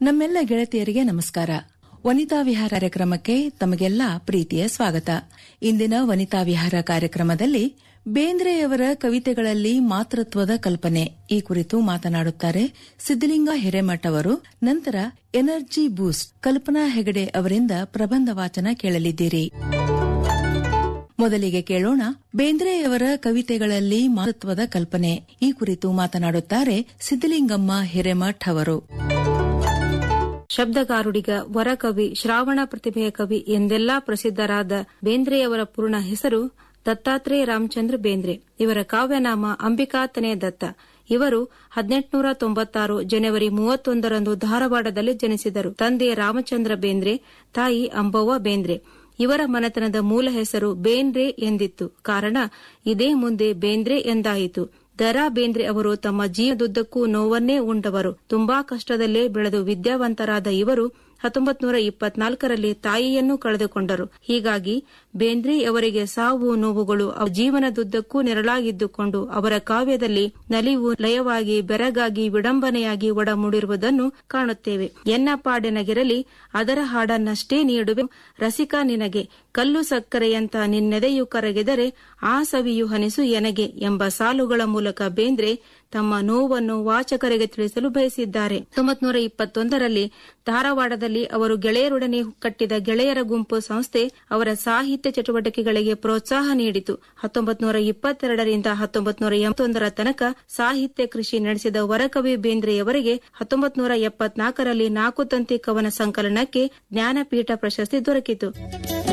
ನಮ್ಮೆಲ್ಲ ಗೆಳತಿಯರಿಗೆ ನಮಸ್ಕಾರ ವನಿತಾ ವಿಹಾರ ಕಾರ್ಯಕ್ರಮಕ್ಕೆ ತಮಗೆಲ್ಲ ಪ್ರೀತಿಯ ಸ್ವಾಗತ ಇಂದಿನ ವನಿತಾ ವಿಹಾರ ಕಾರ್ಯಕ್ರಮದಲ್ಲಿ ಬೇಂದ್ರೆಯವರ ಕವಿತೆಗಳಲ್ಲಿ ಮಾತೃತ್ವದ ಕಲ್ಪನೆ ಈ ಕುರಿತು ಮಾತನಾಡುತ್ತಾರೆ ಸಿದ್ದಲಿಂಗ ಹಿರೇಮಠ್ ಅವರು ನಂತರ ಎನರ್ಜಿ ಬೂಸ್ಟ್ ಕಲ್ಪನಾ ಹೆಗಡೆ ಅವರಿಂದ ಪ್ರಬಂಧ ವಾಚನ ಕೇಳಲಿದ್ದೀರಿ ಮೊದಲಿಗೆ ಕೇಳೋಣ ಬೇಂದ್ರೆಯವರ ಕವಿತೆಗಳಲ್ಲಿ ಮಾತೃತ್ವದ ಕಲ್ಪನೆ ಈ ಕುರಿತು ಮಾತನಾಡುತ್ತಾರೆ ಸಿದ್ದಲಿಂಗಮ್ಮ ಹಿರೇಮಠ್ ಅವರು ಶಬ್ದಗಾರುಡಿಗ ವರಕವಿ ಶ್ರಾವಣ ಪ್ರತಿಭೆಯ ಕವಿ ಎಂದೆಲ್ಲಾ ಪ್ರಸಿದ್ದರಾದ ಬೇಂದ್ರೆಯವರ ಪೂರ್ಣ ಹೆಸರು ದತ್ತಾತ್ರೇಯ ರಾಮಚಂದ್ರ ಬೇಂದ್ರೆ ಇವರ ಕಾವ್ಯನಾಮ ಅಂಬಿಕಾತನೇ ದತ್ತ ಇವರು ಹದಿನೆಂಟುನೂರ ತೊಂಬತ್ತಾರು ಜನವರಿ ಮೂವತ್ತೊಂದರಂದು ಧಾರವಾಡದಲ್ಲಿ ಜನಿಸಿದರು ತಂದೆ ರಾಮಚಂದ್ರ ಬೇಂದ್ರೆ ತಾಯಿ ಅಂಬವ್ವ ಬೇಂದ್ರೆ ಇವರ ಮನೆತನದ ಮೂಲ ಹೆಸರು ಬೇಂದ್ರೆ ಎಂದಿತ್ತು ಕಾರಣ ಇದೇ ಮುಂದೆ ಬೇಂದ್ರೆ ಎಂದಾಯಿತು ದರಾ ಬೇಂದ್ರೆ ಅವರು ತಮ್ಮ ಜೀವನದುದ್ದಕ್ಕೂ ನೋವನ್ನೇ ಉಂಡವರು ತುಂಬಾ ಕಷ್ಟದಲ್ಲೇ ಬೆಳೆದು ವಿದ್ಯಾವಂತರಾದ ಇವರು ಹತ್ತೊಂಬತ್ ನೂರ ಇಪ್ಪತ್ನಾಲ್ಕರಲ್ಲಿ ತಾಯಿಯನ್ನು ಕಳೆದುಕೊಂಡರು ಹೀಗಾಗಿ ಬೇಂದ್ರೆ ಅವರಿಗೆ ಸಾವು ನೋವುಗಳು ಜೀವನದುದ್ದಕ್ಕೂ ನೆರಳಾಗಿದ್ದುಕೊಂಡು ಅವರ ಕಾವ್ಯದಲ್ಲಿ ನಲಿವು ಲಯವಾಗಿ ಬೆರಗಾಗಿ ವಿಡಂಬನೆಯಾಗಿ ಒಡಮೂಡಿರುವುದನ್ನು ಕಾಣುತ್ತೇವೆ ಎನ್ನ ಪಾಡೆನಗಿರಲಿ ಅದರ ಹಾಡನ್ನಷ್ಟೇ ನೀಡುವೆ ರಸಿಕ ನಿನಗೆ ಕಲ್ಲು ಸಕ್ಕರೆಯಂತ ನಿನ್ನೆದೆಯು ಕರಗಿದರೆ ಆ ಸವಿಯು ಹನಿಸು ಎನಗೆ ಎಂಬ ಸಾಲುಗಳ ಮೂಲಕ ಬೇಂದ್ರೆ ತಮ್ಮ ನೋವನ್ನು ವಾಚಕರಿಗೆ ತಿಳಿಸಲು ಬಯಸಿದ್ದಾರೆ ಹತ್ತೊಂಬತ್ ನೂರ ಇಪ್ಪತ್ತೊಂದರಲ್ಲಿ ಧಾರವಾಡದಲ್ಲಿ ಅವರು ಗೆಳೆಯರೊಡನೆ ಕಟ್ಟಿದ ಗೆಳೆಯರ ಗುಂಪು ಸಂಸ್ಥೆ ಅವರ ಸಾಹಿತ್ಯ ಚಟುವಟಿಕೆಗಳಿಗೆ ಪ್ರೋತ್ಸಾಹ ನೀಡಿತು ಹತ್ತೊಂಬತ್ ನೂರ ಇಪ್ಪತ್ತೆರಡರಿಂದ ಹತ್ತೊಂಬತ್ ನೂರ ಎಂಬತ್ತೊಂದರ ತನಕ ಸಾಹಿತ್ಯ ಕೃಷಿ ನಡೆಸಿದ ವರಕವಿ ಬೇಂದ್ರೆಯವರಿಗೆ ಹತ್ತೊಂಬತ್ ನೂರ ಎಪ್ಪತ್ನಾಲ್ಕರಲ್ಲಿ ನಾಲ್ಕು ತಂತಿ ಕವನ ಸಂಕಲನಕ್ಕೆ ಜ್ಞಾನಪೀಠ ಪ್ರಶಸ್ತಿ ದೊರಕಿತು